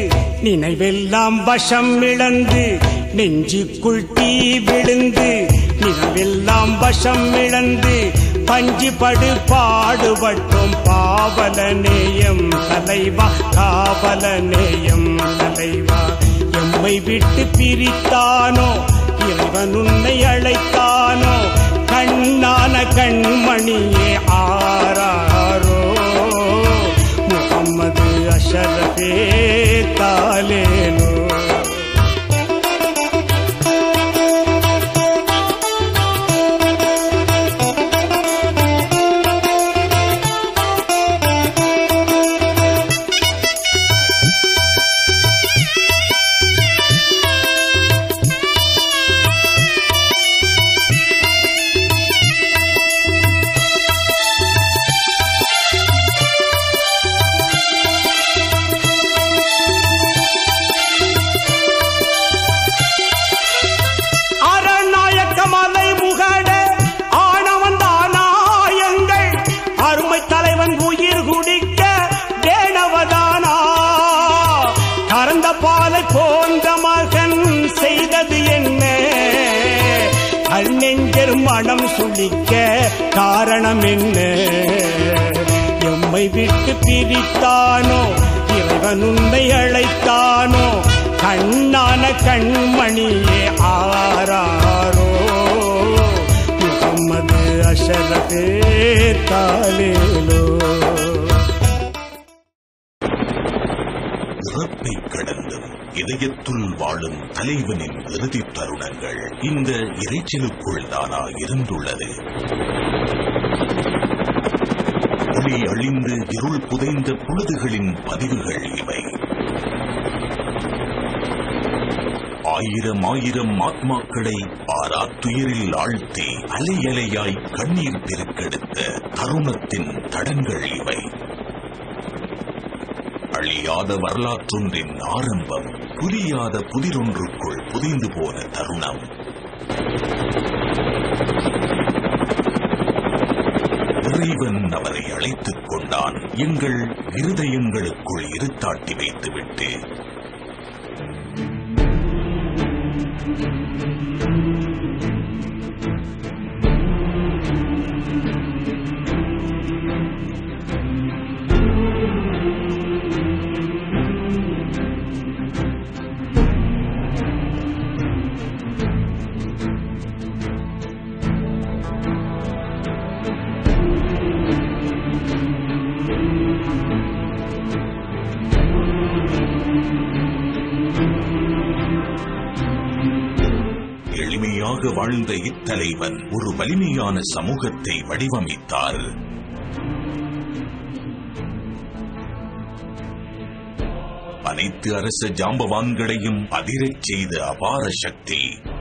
நினைவெல்லாம் வசம் இழந்து நெஞ்சுக்குள் தீ விழுந்து நினைவெல்லாம் வசம் இழந்து பஞ்சு படு பாடுபட்டோம் பாவல நேயம் தலைவா காவல நேயம் தலைவா எம்மை விட்டு பிரித்தானோ இறைவன் உன்னை அழைத்தானோ கண்ணான கண்மணியே ஆராரோ முகம்மது அஷரஃபே தாலேலோ அரணாயக்க மலை முகட ஆணவன் தானாயங்கள் அருமை தலைவன் உயிர் குடிக்க வேணவதானா கறந்த பாலை போன்ற மகன் செய்தது என்ன அந்நெஞ்சர் மனம் சுளிக்க காரணம் என்ன எம்மை விட்டு பிரித்தானோ இறைவன் உன்னை அழைத்தானோ கண்ணான கண்மணியே ஆராரோ முகம்மது அஷரஃபே தாலேலோ இறப்பை கடந்தும் இதயத்துள் வாழும் தலைவனின் இறுதி தருணங்கள் இந்த இறைச்சலுக்குள் தானா இருந்துள்ளது ஒளி அழிந்து இருள் புதைந்த பொழுதுகளின் பதிவுகள் இவை ஆயிரம் ஆயிரம் ஆத்மாக்களை ஆறாத்துயரில் ஆழ்த்தி அலை அலையாய் கண்ணீர் பெருக்கெடுத்த தருணத்தின் தடங்கள் இவை அழியாத வரலாற்றொன்றின் ஆரம்பம் புரியாத புதிரொன்றுக்குள் புதைந்து போன தருணம் இறைவன் அவரை அழைத்துக் கொண்டான் எங்கள் இருதயங்களுக்குள் இருத்தாட்டி வைத்துவிட்டு எளிமையாக வாழ்ந்த இத்தலைவன் ஒரு வலிமையான சமூகத்தை வடிவமைத்தார் அனைத்து அரச ஜாம்பவான்களையும் அதிரச் செய்த அபார சக்தி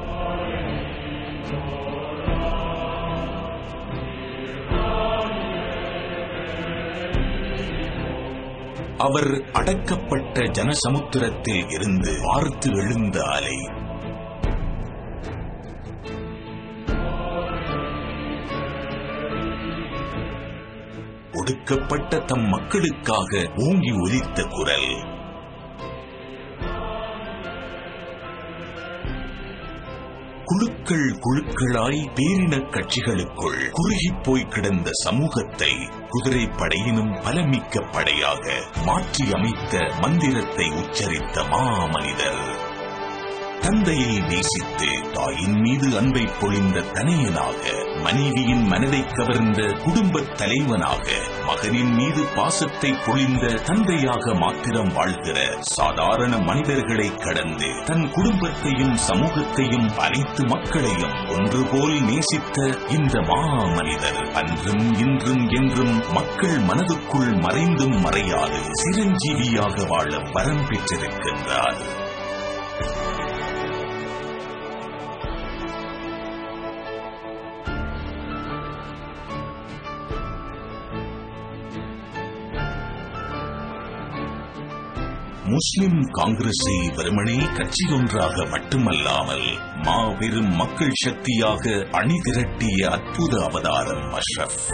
அவர் அடக்கப்பட்ட ஜனசமுத்திரத்தில் இருந்து பார்த்து எழுந்த அலை ஒடுக்கப்பட்ட தம் மக்களுக்காக ஓங்கி ஒலித்த குரல் குழுக்கள் குழுக்களாய் பேரினக் கட்சிகளுக்குள் குறுகிப் போய் கிடந்த சமூகத்தை குதிரை படையினும் பலமிக்க படையாக மாற்றி அமைத்த மந்திரத்தை உச்சரித்த மாமனிதர் தந்தையை நேசித்து தாயின் மீது அன்பை பொழிந்த தனையனாக மனைவியின் மனதை கவர்ந்த குடும்பத் தலைவனாக மகனின் மீது பாசத்தை பொழிந்த தந்தையாக மாத்திரம் வாழ்கிற சாதாரண மனிதர்களை கடந்து தன் குடும்பத்தையும் சமூகத்தையும் அனைத்து மக்களையும் ஒன்றுபோல் நேசித்த இந்த மாமனிதர் அன்றும் இன்றும் என்றும் மக்கள் மனதுக்குள் மறைந்தும் மறையாது சிரஞ்சீவியாக வாழ வரம் பெற்றிருக்கின்றார் முஸ்லிம் காங்கிரஸை வெறுமனே கட்சியொன்றாக மட்டுமல்லாமல் மாபெரும் மக்கள் சக்தியாக அணிதிரட்டிய அற்புத அவதாரம் அஷ்ரப்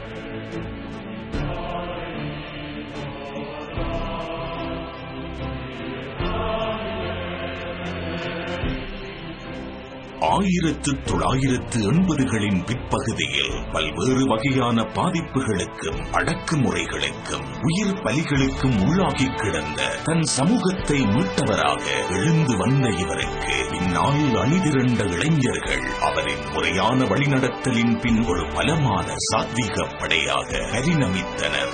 ஆயிரத்து தொள்ளாயிரத்து எண்பதுகளின் பிற்பகுதியில் பல்வேறு வகையான பாதிப்புகளுக்கும் அடக்குமுறைகளுக்கும் உயிர் பலிகளுக்கும் உள்ளாகி கிடந்த தன் சமூகத்தை மீட்டவராக எழுந்து வந்த இவருக்கு இந்நாள் அணிதிரண்ட இளைஞர்கள் அவரின் முறையான வழிநடத்தலின் பின் ஒரு பலமான சாத்வீக படையாக பரிணமித்தனர்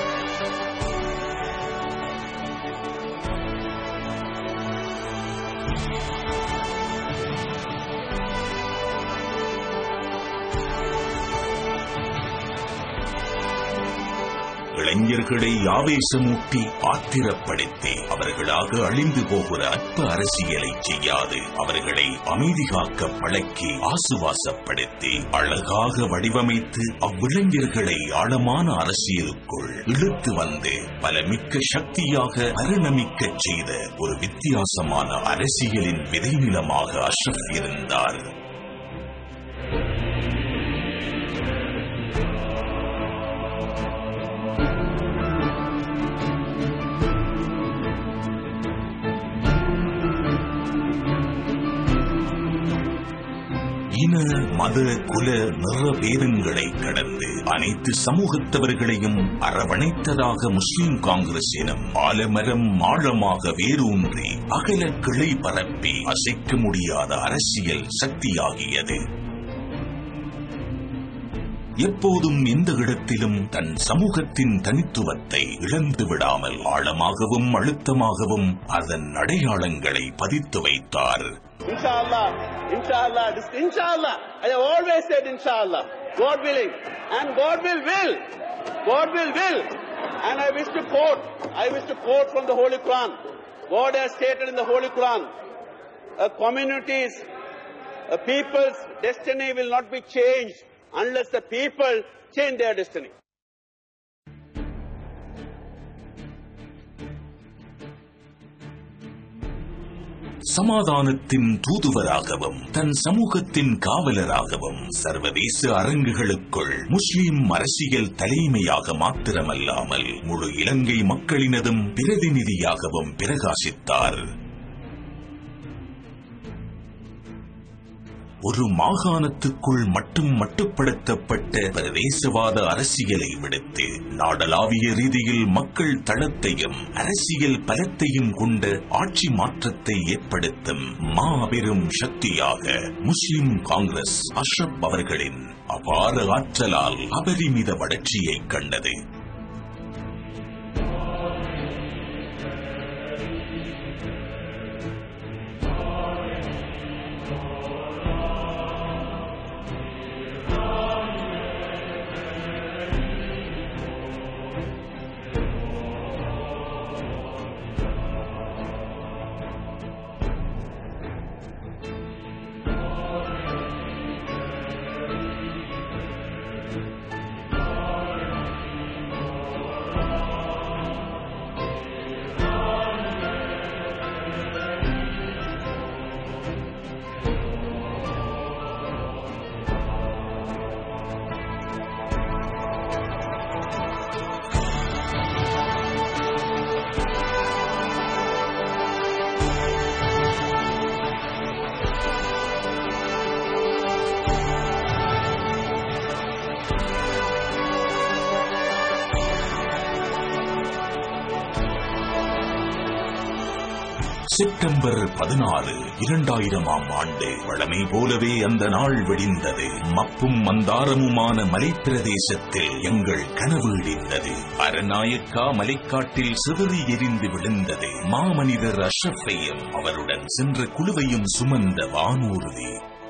இளைஞர்களை ஆவேசமூட்டி ஆத்திரப்படுத்தி அவர்களாக அழிந்து போகிற அற்ப அரசியலை செய்யாது அவர்களை அமைதி காக்க பழக்கி ஆசுவாசப்படுத்தி அழகாக வடிவமைத்து அவ்விளைஞர்களை ஆழமான அரசியலுக்குள் இழுத்து வந்து பலமிக்க சக்தியாக பரிணமிக்கச் செய்த ஒரு வித்தியாசமான அரசியலின் விதைநிலமாக அஷ்ரப் இருந்தார் இன மத குல நிற பேதங்களை கடந்து அனைத்து சமூகத்தவர்களையும் அரவணைத்ததாக முஸ்லிம் காங்கிரஸ் எனும் ஆலமரம் ஆழமாக வேரூன்றி அகல கிளை பரப்பி அசைக்க முடியாத அரசியல் சக்தியாகியது எப்போதும் எந்த இடத்திலும் தன் சமூகத்தின் தனித்துவத்தை இழந்து விடாமல் ஆழமாகவும் அழுத்தமாகவும் அதன் அடையாளங்களை பதித்து வைத்தார் Inshallah, inshallah, this, inshallah. I have always said inshallah. God willing. And God will will. God will will. And I wish to quote, I wish to quote from the Holy Quran. God has stated in the Holy Quran, a community's, a people's destiny will not be changed unless the people change their destiny. சமாதானத்தின் தூதுவராகவும் தன் சமூகத்தின் காவலராகவும் சர்வதேச அரங்குகளுக்குள் முஸ்லிம் அரசியல் தலைமையாக மாத்திரமல்லாமல் முழு இலங்கை மக்களினதும் பிரதிநிதியாகவும் பிரகாசித்தார் ஒரு மாகாணத்துக்குள் மட்டும் மட்டுப்படுத்தப்பட்ட பிரதேசவாத அரசியலை விடுத்து நாடளாவிய ரீதியில் மக்கள் தளத்தையும் அரசியல் பலத்தையும் கொண்ட ஆட்சி மாற்றத்தை ஏற்படுத்தும் மாபெரும் சக்தியாக முஸ்லிம் காங்கிரஸ் அஷ்ரப் அவர்களின் அபார ஆற்றலால் அபரிமித வளர்ச்சியை கண்டது செப்டம்பர் பதினாறு இரண்டாயிரமாம் ஆண்டு வழமை போலவே அந்த நாள் வெடிந்தது மப்பும் மந்தாரமுமான மலைப்பிரதேசத்தில் எங்கள் கனவு இடிந்தது அரநாயக்கா மலைக்காட்டில் சிதறி எரிந்து விழுந்தது மாமனிதர் அஷ்ரஃபையும் அவருடன் சென்ற குழுவையும் சுமந்த வானூர்தி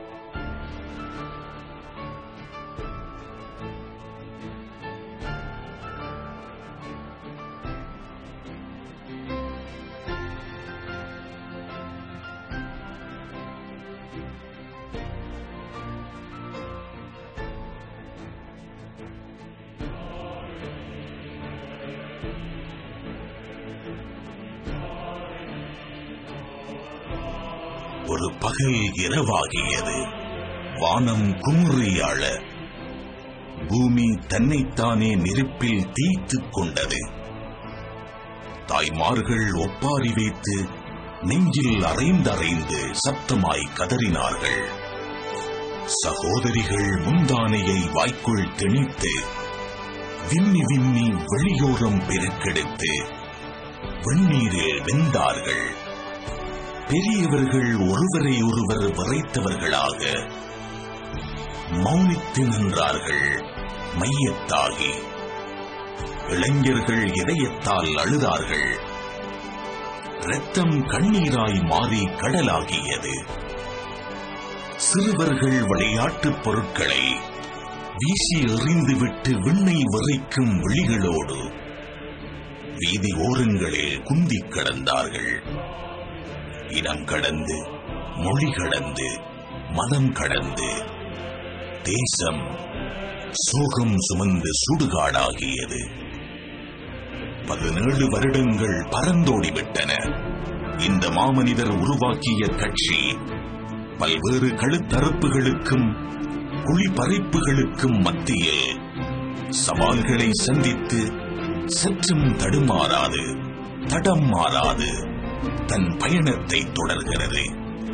ஒரு பகல் இரவாகியது வானம் குமுறியாள பூமி தன்னைத்தானே நெருப்பில் தீய்த்துக் கொண்டது தாய்மார்கள் ஒப்பாரி வைத்து நெஞ்சில் அரைந்தரைந்து சப்தமாய் கதறினார்கள் சகோதரிகள் முந்தானையை வாய்க்குள் திணித்து விம்மி விம்மி வெளியோரம் பெருக்கெடுத்து வெந்நீரில் வெந்தார்கள் பெரியவர்கள் ஒருவரை ஒருவர் விரைத்தவர்களாக மௌனித்து நின்றார்கள் மையத்தாகி இளைஞர்கள் இதயத்தால் அழுதார்கள் இரத்தம் கண்ணீராய் மாறி கடலாகியது சிறுவர்கள் விளையாட்டுப் பொருட்களை வீசி எறிந்துவிட்டு விண்ணை விரைக்கும் விழிகளோடு வீதி ஓரங்களில் குந்திக் கிடந்தார்கள் இனம் கடந்து மொழி கடந்து மதம் கடந்து தேசம் சோகம் சுமந்து சுடுகாடாகியது பதினேழு வருடங்கள் பறந்தோடிவிட்டன இந்த மாமனிதர் உருவாக்கிய கட்சி பல்வேறு கழுத்தறுப்புகளுக்கும் குழிப்பறிப்புகளுக்கும் மத்தியில் சவால்களை சந்தித்து சற்றும் தடுமாறாது தடம் மாறாது தன் பயணத்தை தொடர்கிறது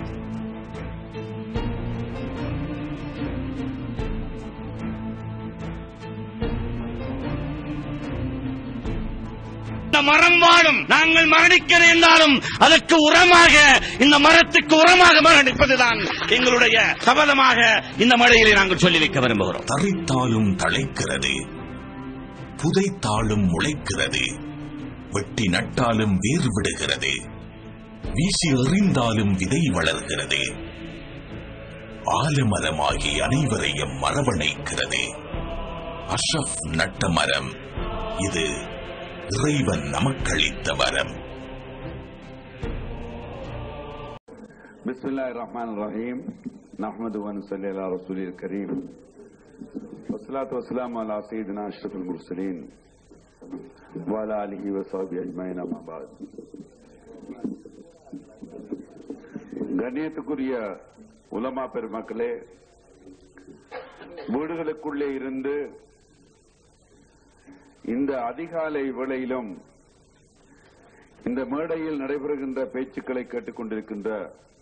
இந்த மரம் வாழும் நாங்கள் மரணிக்க நேர்ந்தாலும் அதற்கு உரமாக இந்த மரத்துக்கு உரமாக மரணிப்பதுதான் எங்களுடைய சபதமாக இந்த மழையிலே நாங்கள் சொல்லி வைக்க விரும்புகிறோம் தரித்தாலும் தழைக்கிறது புதைத்தாலும் முளைக்கிறது வெட்டி நட்டாலும் வேர் விடுகிறது வீசி எறிந்தாலும் விதை வளர்கிறது ஆலமரமாகி அனைவரையும் மரவணைக்கிறது அஷ்ரப் நட்ட மரம் இது இறைவன் நமக்களித்த வரம் بسم الله الرحمن الرحيم نحمد ونصلي على رسوله الكريم والصلاة والسلام على سيدنا أشرف المرسلين وعلى آله وصحبه أجمعين أما بعد கண்ணியத்துக்குரிய உலமா பெருமக்களே வீடுகளுக்குள்ளே இருந்து இந்த அதிகாலை வேளையிலும் இந்த மேடையில் நடைபெறுகின்ற பேச்சுக்களை கேட்டுக்கொண்டிருக்கின்ற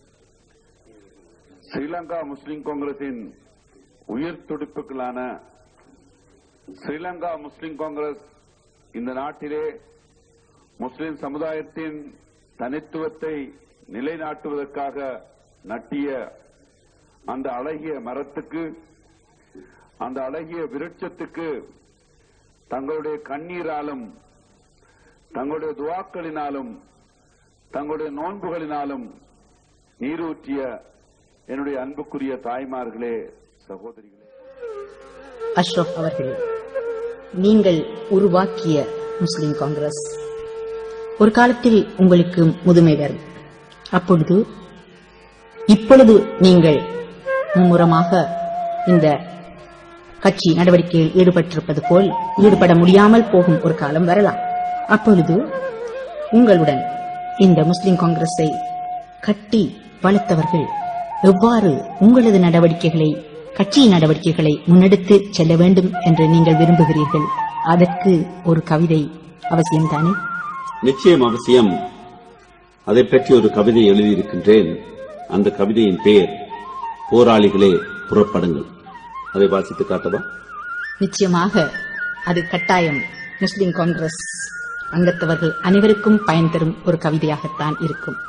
ஸ்ரீலங்கா முஸ்லிம் காங்கிரசின் உயிர் துடிப்புகளான ஸ்ரீலங்கா முஸ்லிம் காங்கிரஸ் இந்த நாட்டிலே முஸ்லிம் சமுதாயத்தின் தனித்துவத்தை நிலைநாட்டுவதற்காக நட்டிய அந்த அழகிய மரத்துக்கு அந்த அழகிய விருட்சத்துக்கு தங்களுடைய கண்ணீராலும் தங்களுடைய துவாக்களினாலும் தங்களுடைய நோன்புகளினாலும் நீரூற்றிய என்னுடைய அன்புக்குரிய தாய்மார்களே சகோதரிகளே அஷ்ரப் அவர்களே நீங்கள் உருவாக்கிய முஸ்லிம் காங்கிரஸ் ஒரு காலத்தில் உங்களுக்கு முதுமை வரும் அப்பொழுது இப்பொழுது நீங்கள் மும்முரமாக இந்த கட்சி நடவடிக்கையில் ஈடுபட்டிருப்பது போல் ஈடுபட முடியாமல் போகும் ஒரு காலம் வரலாம் அப்பொழுது உங்களுடன் இந்த முஸ்லிம் காங்கிரஸை கட்டி வளர்த்தவர்கள் எவ்வாறு உங்களது நடவடிக்கைகளை கட்சியின் நடவடிக்கைகளை முன்னெடுத்து செல்ல வேண்டும் என்று நீங்கள் விரும்புகிறீர்கள் அதற்கு ஒரு கவிதை அவசியம்தானே நிச்சயம் அவசியம் அதை பற்றி ஒரு கவிதை எழுதியிருக்கின்றேன் அந்த கவிதையின் பெயர் போராளிகளே புறப்படுங்கள் அதை வாசித்து காட்டவா நிச்சயமாக அது கட்டாயம் முஸ்லிம் காங்கிரஸ் அங்கத்தவர்கள் அனைவருக்கும் பயன் தரும் ஒரு கவிதையாகத்தான் இருக்கும்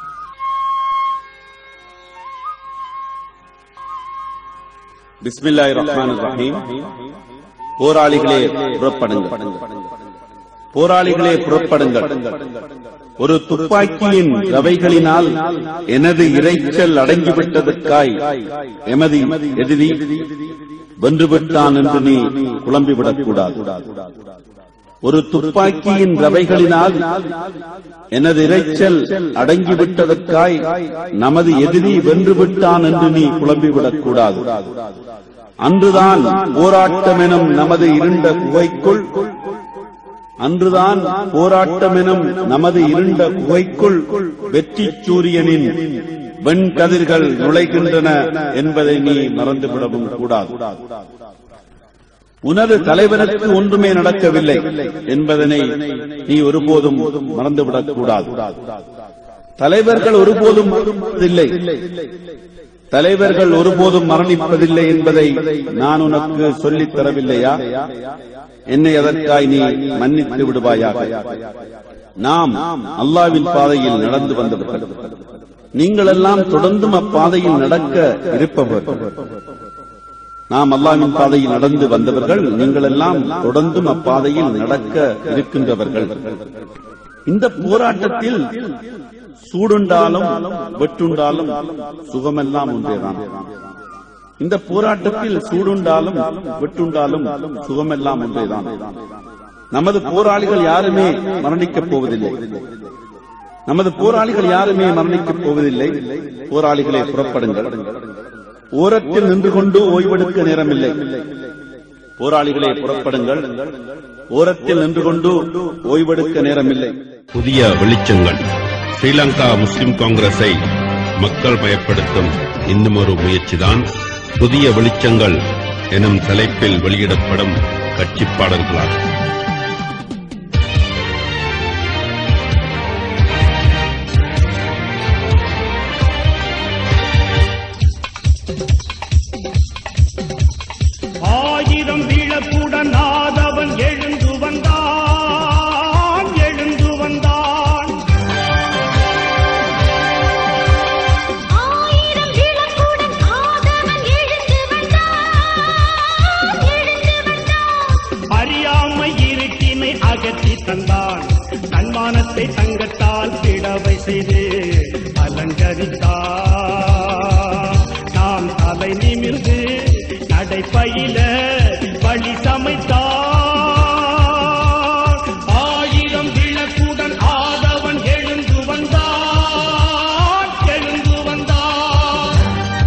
பிஸ்மில்லாஹிர் ரஹ்மானிர் ரஹீம் போராளிகளே புறப்படுங்கள் போராளிகளே புறப்படுங்கள் ஒரு துப்பாக்கியின் ரவைகளினால் எனது இரைச்சல் அடங்கிவிட்டதற்காய் எமது எதிரி வென்றுவிட்டான் என்று நீ குழம்பிவிடக் கூடாது ஒரு துப்பாக்கியின் ரவைகளினால் எனது இரைச்சல் அடங்கிவிட்டதற்காய் நமது எதிரி வென்றுவிட்டான் என்று நீ குழம்பிவிடக் கூடாது அன்றுதான் போராட்டம் எனும் நமது இருண்ட குகைக்குள் அன்றுதான் போராட்டம் எனும் நமது இருண்ட குகைக்குள் வெற்றி சூரியனின் வெண்கதிர்கள் நுழைகின்றன என்பதை நீ மறந்துவிடவும் கூடாது உனது தலைவனுக்கு ஒன்றுமே நடக்கவில்லை என்பதனை நீ ஒருபோதும் மறந்துவிடக் கூடாது தலைவர்கள் ஒருபோதும் மறப்பதில்லை தலைவர்கள் ஒருபோதும் மரணிப்பதில்லை என்பதை நான் உனக்கு சொல்லித் தரவில்லையா என்னை அதற்காய் நீ மன்னித்து விடுவாயாக நாம் அல்லாவின் பாதையில் நடந்து வந்தவர்கள் நீங்கள் எல்லாம் தொடர்ந்தும் அப்பாதையில் நடக்க இருப்பவர்கள் நாம் அல்லாவின் பாதையில் நடந்து வந்தவர்கள் நீங்கள் எல்லாம் தொடர்ந்தும் அப்பாதையில் நடக்க இருக்கின்றவர்கள் இந்த போராட்டத்தில் சூடுண்டாலும் வெட்டுண்டாலும் சுகமெல்லாம் ஒன்றேதான் இந்த போராட்டத்தில் சூடுண்டாலும் வெட்டுண்டாலும் சுகமெல்லாம் ஒன்றேதான் நமது போராளிகள் யாருமே மரணிக்கப் போவதில்லை நமது போராளிகள் யாருமே மரணிக்கப் போவதில்லை போராளிகளே புறப்படுங்கள் ஓரத்தில் நின்று கொண்டு ஓய்வெடுக்க நேரமில்லை போராளிகளே புறப்படுங்கள் ஓரத்தில் நின்று கொண்டு ஓய்வெடுக்க நேரமில்லை புதிய வெளிச்சங்கள் ஸ்ரீலங்கா முஸ்லிம் காங்கிரஸை மக்கள் பயப்படுத்தும் இன்னும் ஒரு முயற்சிதான் புதிய வெளிச்சங்கள் எனும் தலைப்பில் வெளியிடப்படும் கட்சி பாடல்களாகும் ஆயிரம் விளக்குடன் ஆதவன் எழுந்து வந்தான் எழுந்து வந்தான் ஆயிரம் விளக்குடன் ஆதவன் எழுந்து வந்தான் எழுந்து வந்தான் அறியாமை இருட்டினை அகற்றி தந்தான் தன்மானத்தை தங்கத்தால் பிடவை செய்து அலங்கரித்தான் நாம் தலை நிமிர்ந்து நடைப்பயில வழி சமைத்தார் ஆயிரம் விளக்குடன் ஆதவன் எழுந்து வந்தான் எழுந்து வந்தான்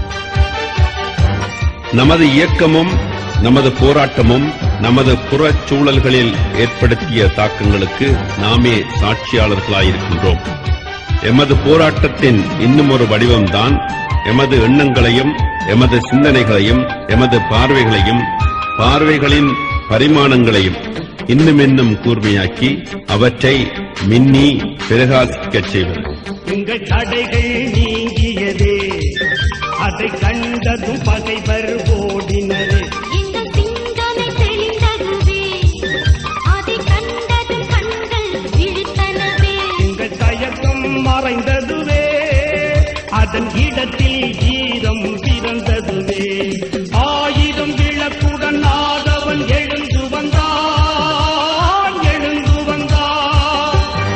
நமது இயக்கமும் நமது போராட்டமும் நமது புறச் சூழல்களில் ஏற்படுத்திய தாக்கங்களுக்கு நாமே சாட்சியாளர்களாயிருக்கின்றோம் எமது போராட்டத்தின் இன்னும் ஒரு வடிவம்தான் எமது எண்ணங்களையும் எமது சிந்தனைகளையும் எமது பார்வைகளையும் பார்வைகளின் பரிமாணங்களையும் இன்னும் இன்னும் கூர்மையாக்கி அவற்றை மின்னி பிரகாசிக்கச் செய்வது உங்கள் தடைகள் நீங்கியதே அதை கண்டதும் பகைவர் ஓடினரே இந்த சிந்தனை தெளிந்ததுவே அதை கண்டதும் கண்கள் விழித்தனவே உங்கள் தயக்கம் மறைந்ததுவே அதன் இடத்தில் ஈரம் பிறந்ததுவே ஆயிரம் விளக்குடன் ஆதவன் எழுந்து வந்தான் எழுந்து வந்தான்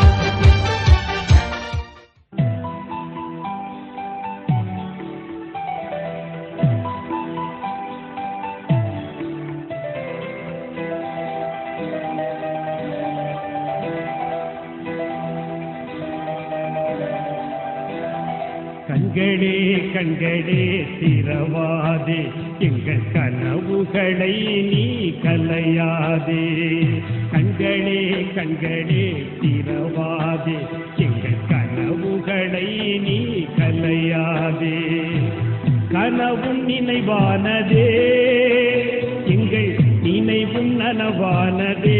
கண்களே கண்களே திறவாதே எங்கள் கனவுகளை நீ கலையாதே கண்களே கண்களே திறவாதே எங்கள் கனவுகளை நீ கலையாதே கனவும் நினைவானதே எங்கள் நினைவும் நனவானதே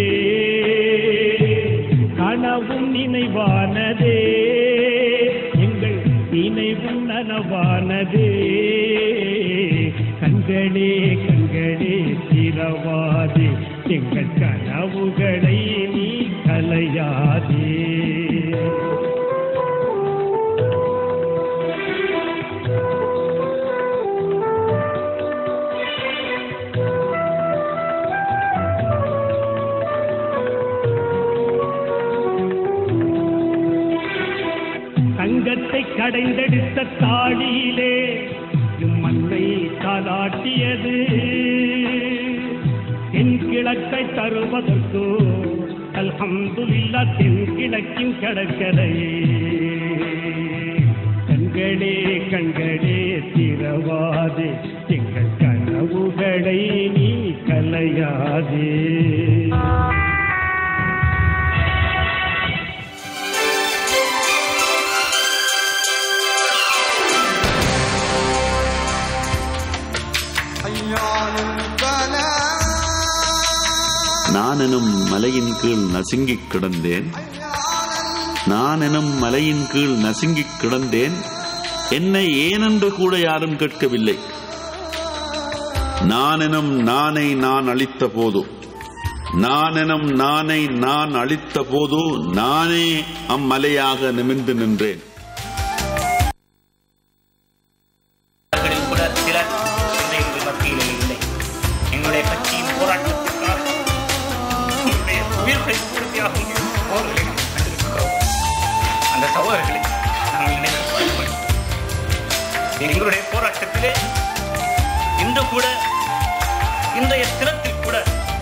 கனவும் நினைவானதே எங்கள் நினைவும் நனவானதே கண்களே கண்களே திறவாதே எங்கள் கனவுகளை நீ கலையாதே தங்கத்தை கடைந்தெடுத்த தாழியிலே மண்ணை தாளாட்டியது தென்கிழக்கை தருவதற்கோ அல்ஹம்துலில்லா தென்கிழக்கின் கடற்கரையே கண்களே கண்களே திறவாதே எங்கள் கனவுகளை நீ கலையாதே حي على الفلاح எனும் மலையின் கீழ் நசுங்கிக் கிடந்தேன் நான் எனும் மலையின் கீழ் நசுங்கிக் கிடந்தேன் என்னை ஏனென்று கூட யாரும் கேட்கவில்லை நான் எனும் நானை நான் அளித்த போது நான் எனும் நானை நான் அளித்த போது நானே அம்மலையாக நிமிர்ந்து நின்றேன் அவர்களில் கூட சிலர் இன்று எங்கள் மத்தியிலே இல்லை எங்களுடைய கட்சியின் போராட்டத்திற்காக எங்களுடைய உயிர்களை உறுதியாகும் போர்களை நாம் கண்டிருக்கிறோம் அந்த சகோதரர்களை நாங்கள் நினைத்து பார்க்க வேண்டும். எங்களுடைய போராட்டத்திலே இன்று கூட இன்றைய தினத்தில் கூட